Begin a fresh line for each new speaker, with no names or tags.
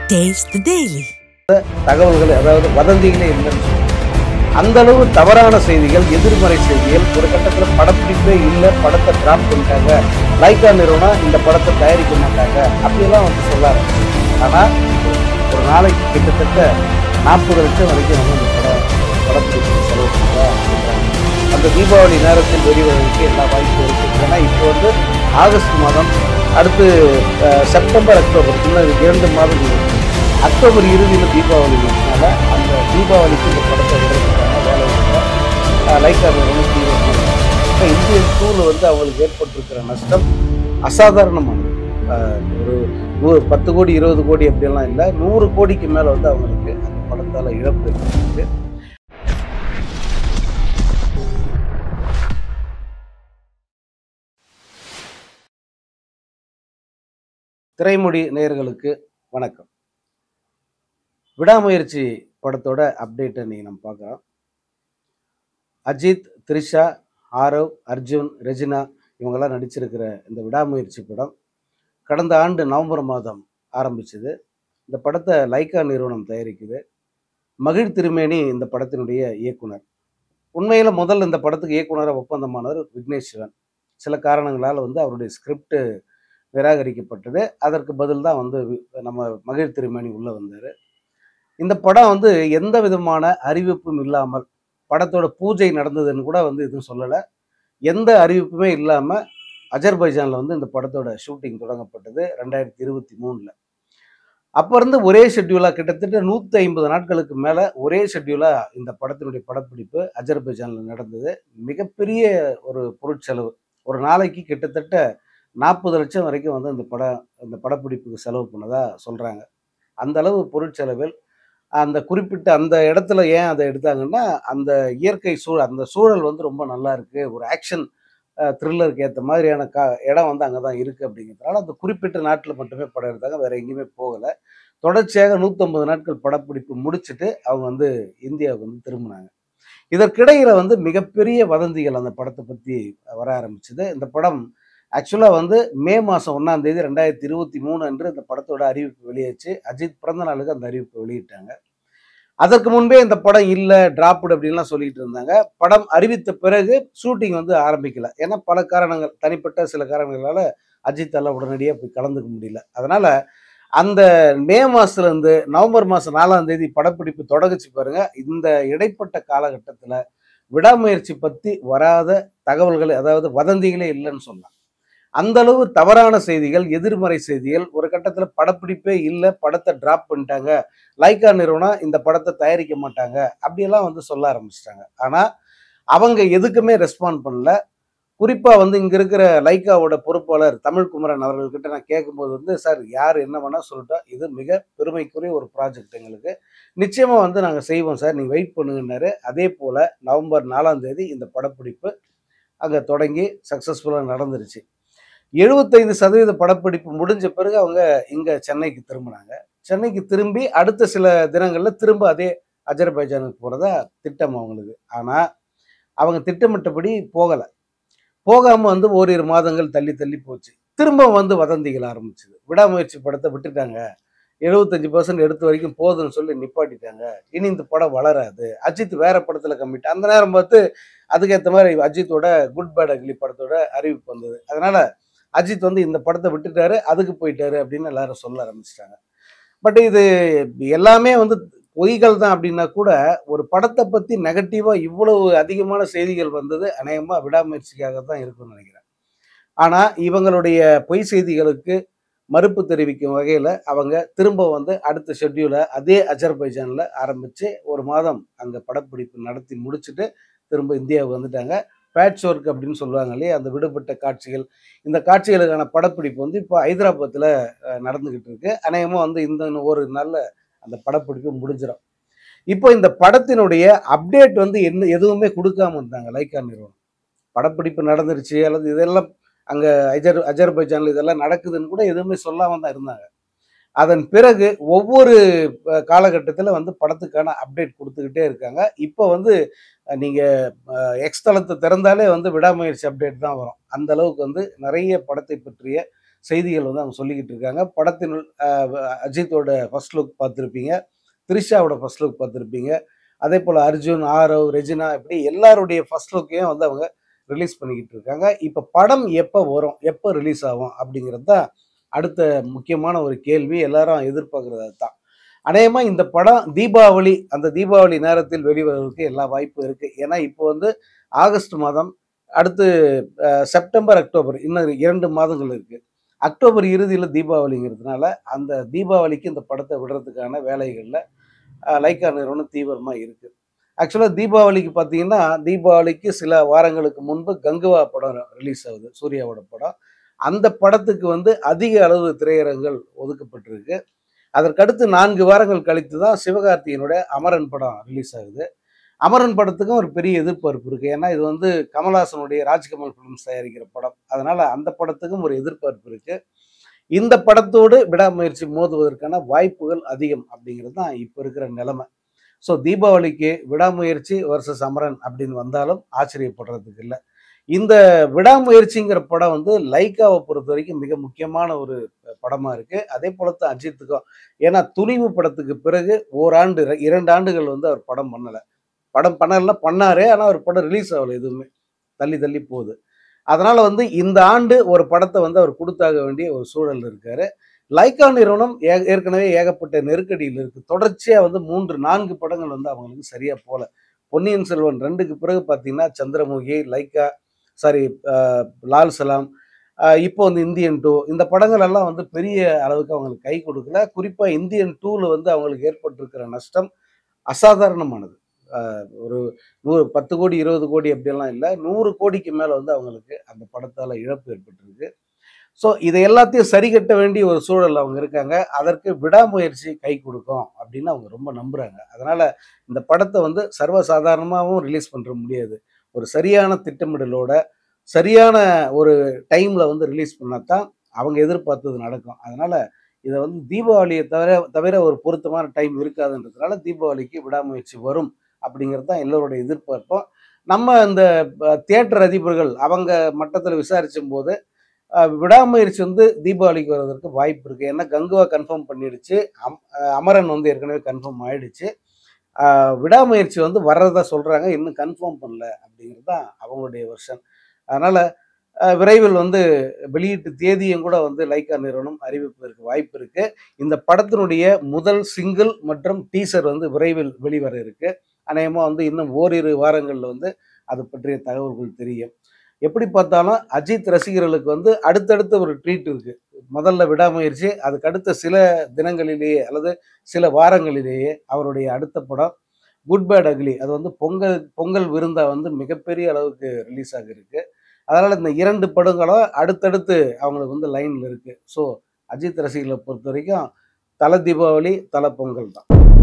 Taste the Daily.
தகவல்கள் அதாவது வதந்திகளே இல்லைன்னு சொல்லுவாங்க அந்த அளவு தவறான செய்திகள் எதிர்மறை செய்திகள் ஒரு கட்டத்தில் படப்பிடிப்பே இல்லை படத்தை டிராப் பண்ணிட்டாங்க லைக்கா நிறுவனம் இந்த படத்தை தயாரிக்க மாட்டாங்க அப்படியெல்லாம் வந்து சொல்ல ஆரம்பிச்சாங்க ஆனால் ஒரு நாளைக்கு கிட்டத்தட்ட நாற்பது லட்சம் வரைக்கும் வந்து இந்த படம் படப்பிடிப்பு செலவு பண்ணுறோம் அந்த தீபாவளி நேரத்தில் வெளிவரவுக்கு எல்லா வாய்ப்பும் இருக்குது ஏன்னா இப்போ வந்து ஆகஸ்ட் மாதம் அடுத்து அஹ், செப்டம்பர் அக்டோபர் இன்னும் இரண்டு மாதம் இருக்கு அக்டோபர் இறுதியில் தீபாவளி இருக்கிறதுனால அந்த தீபாவளிக்கு இந்த படத்தை விடுறதுக்கான வேலை இல்லை லைக் அது வந்து தீவிரமாக இப்போ இந்திய டூவில் வந்து அவங்களுக்கு ஏற்பட்டிருக்கிற நஷ்டம் அசாதாரணமானது அஹ், ஒரு நூறு பத்து கோடி இருபது கோடி அப்படியெல்லாம் இல்லை நூறு கோடிக்கு மேலே வந்து அவங்களுக்கு அந்த படத்தால் இழப்பு ஏற்பட்டிருக்கு திரைமொழி நேயர்களுக்கு வணக்கம் விடாமுயற்சி படத்தோட அப்டேட்டை நீங்கள் நம்ம பார்க்குறோம் அஜித் த்ரிஷா ஆரவ் அர்ஜுன் ரெஜினா இவங்கெல்லாம் நடிச்சிருக்கிற இந்த விடாமுயற்சி படம் கடந்த ஆண்டு நவம்பர் மாதம் ஆரம்பிச்சது இந்த படத்தை லைக்கா நிறுவனம் தயாரிக்குது மகிழ் திருமேனி இந்த படத்தினுடைய இயக்குனர் உண்மையில் முதல்ல இந்த படத்துக்கு இயக்குனராக ஒப்பந்தமானவர் விக்னேஷ் சிவன் சில காரணங்களால் வந்து அவருடைய ஸ்கிரிப்ட் நிராகரிக்கப்பட்டது அதற்கு பதில் தான் வந்து வி- நம்ம மகிழ் திருமேனி உள்ளே வந்தார் இந்த படம் வந்து எந்த விதமான அறிவிப்பும் இல்லாமல் படத்தோட பூஜை நடந்ததுன்னு கூட வந்து எதுவும் சொல்லலை எந்த அறிவிப்புமே இல்லாமல் அஜர்பைஜானில் வந்து இந்த படத்தோட ஷூட்டிங் தொடங்கப்பட்டது ரெண்டாயிரத்தி இருபத்தி மூணில் அப்போ இருந்து ஒரே ஷெட்யூலாக கிட்டத்தட்ட நூற்றி ஐம்பது நாட்களுக்கு மேலே ஒரே ஷெட்யூலாக இந்த படத்தினுடைய படப்பிடிப்பு அஜர்பைஜானில் நடந்தது மிகப்பெரிய ஒரு பொருட்செலவு ஒரு நாளைக்கு கிட்டத்தட்ட நாற்பது லட்சம் வரைக்கும் வந்து இந்த படம் இந்த படப்பிடிப்புக்கு செலவு பண்ணதா சொல்கிறாங்க அந்த அளவு பொருட்செலவில் அந்த குறிப்பிட்ட அந்த இடத்துல ஏன் அதை எடுத்தாங்கன்னா அந்த இயற்கை சூழல் அந்த சூழல் வந்து ரொம்ப நல்லா இருக்கு ஒரு ஆக்ஷன் த்ரில்லருக்கு ஏற்ற மாதிரியான கா இடம் வந்து அங்கே தான் இருக்குது அப்படிங்கிறதுனால அந்த குறிப்பிட்ட நாட்டில் மட்டுமே படம் எடுத்தாங்க வேற எங்கேயுமே போகலை தொடர்ச்சியாக நூற்றம்பது நாட்கள் படப்பிடிப்பு முடிச்சுட்டு அவங்க வந்து இந்தியாவுக்கு வந்து திரும்பினாங்க இதற்கிடையில வந்து மிகப்பெரிய வதந்திகள் அந்த படத்தை பற்றி வர ஆரம்பிச்சது இந்த படம் ஆக்சுவலாக வந்து மே மாதம் ஒன்றாம் தேதி ரெண்டாயிரத்தி இருபத்தி மூணு அன்று இந்த படத்தோட அறிவிப்பு வெளியாச்சு அஜித் பிறந்த நாளுக்கு அந்த அறிவிப்பு வெளியிட்டாங்க அதற்கு முன்பே இந்த படம் இல்லை டிராப்டு அப்படின்லாம் சொல்லிட்டு இருந்தாங்க படம் அறிவித்த பிறகு ஷூட்டிங் வந்து ஆரம்பிக்கல ஏன்னா பல காரணங்கள் தனிப்பட்ட சில காரணங்களால அஜித்தால உடனடியாக போய் கலந்துக்க முடியல அதனால அந்த மே மாசத்துல இருந்து நவம்பர் மாதம் நாலாம் தேதி படப்பிடிப்பு தொடங்குச்சு பாருங்க இந்த இடைப்பட்ட காலகட்டத்தில் விடாமுயற்சி பற்றி வராத தகவல்கள் அதாவது வதந்திகளே இல்லைன்னு சொல்லலாம் அந்த அளவு தவறான செய்திகள் எதிர்மறை செய்திகள் ஒரு கட்டத்தில் படப்பிடிப்பே இல்லை படத்தை டிராப் பண்ணிட்டாங்க லைக்கா நிறுவனம் இந்த படத்தை தயாரிக்க மாட்டாங்க அப்படியெல்லாம் வந்து சொல்ல ஆரம்பிச்சிட்டாங்க ஆனால் அவங்க எதுக்குமே ரெஸ்பாண்ட் பண்ணல குறிப்பாக வந்து இங்கே இருக்கிற லைக்காவோட பொறுப்பாளர் தமிழ்குமரன் அவர்கள்கிட்ட நான் கேட்கும்போது வந்து சார் யார் என்ன வேணால் சொல்லிட்டா இது மிக பெருமைக்குரிய ஒரு ப்ராஜெக்ட் எங்களுக்கு நிச்சயமாக வந்து நாங்கள் செய்வோம் சார் நீங்கள் வெயிட் பண்ணுங்கன்னாரு அதே போல் நவம்பர் நாலாம் தேதி இந்த படப்பிடிப்பு அங்கே தொடங்கி சக்ஸஸ்ஃபுல்லாக நடந்துருச்சு எழுபத்தைந்து சதவீத படப்பிடிப்பு முடிஞ்ச பிறகு அவங்க இங்கே சென்னைக்கு திரும்பினாங்க சென்னைக்கு திரும்பி அடுத்த சில தினங்களில் திரும்ப அதே அஜர்பைஜானுக்கு போகிறதா திட்டம் அவங்களுக்கு ஆனால் அவங்க திட்டமிட்டபடி போகலை போகாமல் வந்து ஓரிரு மாதங்கள் தள்ளி தள்ளி போச்சு திரும்ப வந்து வதந்திகள் ஆரம்பிச்சுது விடாமுயற்சி படத்தை விட்டுட்டாங்க எழுபத்தஞ்சு பர்சன்ட் எடுத்த வரைக்கும் போதும்னு சொல்லி நிப்பாட்டிட்டாங்க இனி இந்த படம் வளராது அஜித் வேற படத்தில் கம்மிட்டு அந்த நேரம் பார்த்து அதுக்கேற்ற மாதிரி அஜித்தோட குட் பேட் அக்லி படத்தோட அறிவிப்பு வந்தது அதனால அஜித் வந்து இந்த படத்தை விட்டுட்டாரு அதுக்கு போயிட்டாரு அப்படின்னு எல்லாரும் சொல்ல ஆரம்பிச்சிட்டாங்க பட் இது எல்லாமே வந்து பொய்கள் தான் அப்படின்னா கூட ஒரு படத்தை பற்றி நெகட்டிவாக இவ்வளவு அதிகமான செய்திகள் வந்தது அநேகமாக விடாமுயற்சிக்காக தான் இருக்கும்னு நினைக்கிறேன் ஆனால் இவங்களுடைய பொய் செய்திகளுக்கு மறுப்பு தெரிவிக்கும் வகையில் அவங்க திரும்ப வந்து அடுத்த ஷெட்யூலை அதே அஜர்பைஜானில் ஆரம்பித்து ஒரு மாதம் அங்கே படப்பிடிப்பு நடத்தி முடிச்சுட்டு திரும்ப இந்தியாவுக்கு வந்துட்டாங்க பேட்ச் ஒர்க் அப்படின்னு சொல்லுவாங்க இல்லையா அந்த விடுபட்ட காட்சிகள் இந்த காட்சிகளுக்கான படப்பிடிப்பு வந்து இப்போ ஹைதராபாத்தில் நடந்துக்கிட்டு இருக்கு அநேகமாக வந்து இந்த ஒரு நல்ல அந்த படப்பிடிப்பு முடிஞ்சிடும் இப்போ இந்த படத்தினுடைய அப்டேட் வந்து என்ன எதுவுமே கொடுக்காம இருந்தாங்க லைக்கா நிறுவனம் படப்பிடிப்பு நடந்துருச்சு அல்லது இதெல்லாம் அங்கே அஜர் அஜர்பைஜானில் இதெல்லாம் நடக்குதுன்னு கூட எதுவுமே சொல்லாம தான் இருந்தாங்க அதன் பிறகு ஒவ்வொரு காலகட்டத்தில் வந்து படத்துக்கான அப்டேட் கொடுத்துக்கிட்டே இருக்காங்க இப்போ வந்து நீங்கள் எக்ஸ் தளத்தை திறந்தாலே வந்து விடாமுயற்சி அப்டேட் தான் வரும் அந்த அளவுக்கு வந்து நிறைய படத்தை பற்றிய செய்திகள் வந்து அவங்க சொல்லிக்கிட்டு இருக்காங்க படத்தின் அஹ், அஜித்தோட ஃபர்ஸ்ட் லுக் பார்த்துருப்பீங்க த்ரிஷாவோட ஃபர்ஸ்ட் லுக் பார்த்துருப்பீங்க அதே போல் அர்ஜுன் ஆரவ் ரெஜினா இப்படி எல்லாருடைய ஃபர்ஸ்ட் லுக்கையும் வந்து அவங்க ரிலீஸ் பண்ணிக்கிட்டு இருக்காங்க இப்போ படம் எப்போ வரும் எப்போ ரிலீஸ் ஆகும் அப்படிங்கிறது தான் அடுத்த முக்கியமான ஒரு கேள்வி எல்லாரும் எதிர்பார்க்குறது தான் அநேகமாக இந்த படம் தீபாவளி அந்த தீபாவளி நேரத்தில் வெளிவருவதற்கு எல்லா வாய்ப்பும் இருக்குது ஏன்னா இப்போ வந்து ஆகஸ்ட் மாதம் அடுத்து அஹ், செப்டம்பர் அக்டோபர் இன்னும் இரண்டு மாதங்கள் இருக்குது அக்டோபர் இறுதியில் தீபாவளிங்கிறதுனால அந்த தீபாவளிக்கு இந்த படத்தை விடுறதுக்கான வேலைகளில் லைக்கா நிறுவனம் தீவிரமாக இருக்குது ஆக்சுவலாக தீபாவளிக்கு பார்த்தீங்கன்னா தீபாவளிக்கு சில வாரங்களுக்கு முன்பு கங்குவா படம் ரிலீஸ் ஆகுது சூர்யாவோட படம் அந்த படத்துக்கு வந்து அதிக அளவு திரையரங்கள் ஒதுக்கப்பட்டிருக்கு அதற்கடுத்து நான்கு வாரங்கள் கழித்து தான் சிவகார்த்திகேயனுடைய அமரன் படம் ரிலீஸ் ஆகுது அமரன் படத்துக்கும் ஒரு பெரிய எதிர்பார்ப்பு இருக்குது ஏன்னா இது வந்து கமல்ஹாசனுடைய ராஜ்கமல் ஃபிலிம்ஸ் தயாரிக்கிற படம் அதனால் அந்த படத்துக்கும் ஒரு எதிர்பார்ப்பு இருக்குது இந்த படத்தோடு விடாமுயற்சி மோதுவதற்கான வாய்ப்புகள் அதிகம் அப்படிங்கிறது தான் இப்போ இருக்கிற நிலைமை ஸோ தீபாவளிக்கு விடாமுயற்சி வர்சஸ் அமரன் அப்படின்னு வந்தாலும் ஆச்சரியப்படுறதுக்கு இல்லை இந்த விடாமுயற்சிங்கிற படம் வந்து லைக்காவை பொறுத்த வரைக்கும் மிக முக்கியமான ஒரு படமா இருக்கு அதே போல தான் அஜித்துக்கும் ஏன்னா துணிவு படத்துக்கு பிறகு ஓராண்டு இர- இரண்டு ஆண்டுகள் வந்து அவர் படம் பண்ணலை படம் பண்ணலாம் பண்ணாரு ஆனால் அவர் படம் ரிலீஸ் ஆகலை எதுவுமே தள்ளி தள்ளி போகுது அதனால வந்து இந்த ஆண்டு ஒரு படத்தை வந்து அவர் கொடுத்தாக வேண்டிய ஒரு சூழல் இருக்காரு லைக்கா நிறுவனம் ஏ- ஏற்கனவே ஏகப்பட்ட நெருக்கடியில் இருக்கு தொடர்ச்சியா வந்து மூன்று நான்கு படங்கள் வந்து அவங்களுக்கு சரியா போல பொன்னியின் செல்வன் ரெண்டுக்கு பிறகு பார்த்தீங்கன்னா சந்திரமுகி லைக்கா சாரி லால் சலாம் அஹ் இப்போ வந்து இந்தியன் டூ இந்த படங்கள் எல்லாம் வந்து பெரிய அளவுக்கு அவங்களுக்கு கை கொடுக்கல குறிப்பா இந்தியன் டூவில் வந்து அவங்களுக்கு ஏற்பட்டிருக்கிற நஷ்டம் அசாதாரணமானது அஹ் ஒரு நூறு பத்து கோடி இருபது கோடி அப்படியெல்லாம் இல்லை நூறு கோடிக்கு மேலே வந்து அவங்களுக்கு அந்த படத்தால் இழப்பு ஏற்பட்டிருக்கு ஸோ இதை எல்லாத்தையும் சரி கட்ட வேண்டிய ஒரு சூழல் அவங்க இருக்காங்க அதற்கு விடாமுயற்சி கை கொடுக்கும் அப்படின்னு அவங்க ரொம்ப நம்புறாங்க அதனால இந்த படத்தை வந்து சர்வசாதாரணமாகவும் ரிலீஸ் பண்ணுற முடியாது ஒரு சரியான திட்டமிடலோட சரியான ஒரு டைமில் வந்து ரிலீஸ் பண்ணாதான் அவங்க எதிர்பார்த்தது நடக்கும் அதனால இதை வந்து தீபாவளியை தவிர தவிர ஒரு பொருத்தமான டைம் இருக்காதுன்றதுனால தீபாவளிக்கு விடாமுயற்சி வரும் அப்படிங்கிறது தான் எல்லோருடைய எதிர்பார்ப்பும் நம்ம இந்த தியேட்டர் அதிபர்கள் அவங்க மட்டத்தில் விசாரிச்சும் போது அஹ், விடாமுயற்சி வந்து தீபாவளிக்கு வர்றதற்கு வாய்ப்பு இருக்குது ஏன்னா கங்குவா கன்ஃபார்ம் பண்ணிடுச்சு அம் அஹ், அமரன் வந்து ஏற்கனவே கன்ஃபார்ம் ஆயிடுச்சு அஹ், விடாமுயற்சி வந்து வர்றதா சொல்கிறாங்க இன்னும் கன்ஃபார்ம் பண்ணல அப்படிங்கிறது தான் அவங்களுடைய வெர்ஷன் அதனால் விரைவில் வந்து வெளியீட்டு தேதியும் கூட வந்து லைக்கா நிறுவனம் அறிவிப்பதற்கு வாய்ப்பு இருக்கு இந்த படத்தினுடைய முதல் சிங்கிள் மற்றும் டீசர் வந்து விரைவில் வெளிவர இருக்கு அநேகமாக வந்து இன்னும் ஓரிரு வாரங்களில் வந்து அது பற்றிய தகவல்கள் தெரியும் எப்படி பார்த்தாலும் அஜித் ரசிகர்களுக்கு வந்து அடுத்தடுத்த ஒரு ட்ரீட் இருக்கு முதல்ல விடாமுயற்சி அதுக்கு அடுத்த சில தினங்களிலேயே அல்லது சில வாரங்களிலேயே அவருடைய அடுத்த படம் குட் பேட் அக்லி அது வந்து பொங்கல் பொங்கல் விருந்தா வந்து மிகப்பெரிய அளவுக்கு ரிலீஸ் ஆகிருக்கு அதனால இந்த இரண்டு படங்களும் அடுத்தடுத்து அவங்களுக்கு வந்து லைன்ல இருக்கு ஸோ அஜித் ரசிகர்களை பொறுத்த வரைக்கும் தலை தீபாவளி தலை பொங்கல் தான்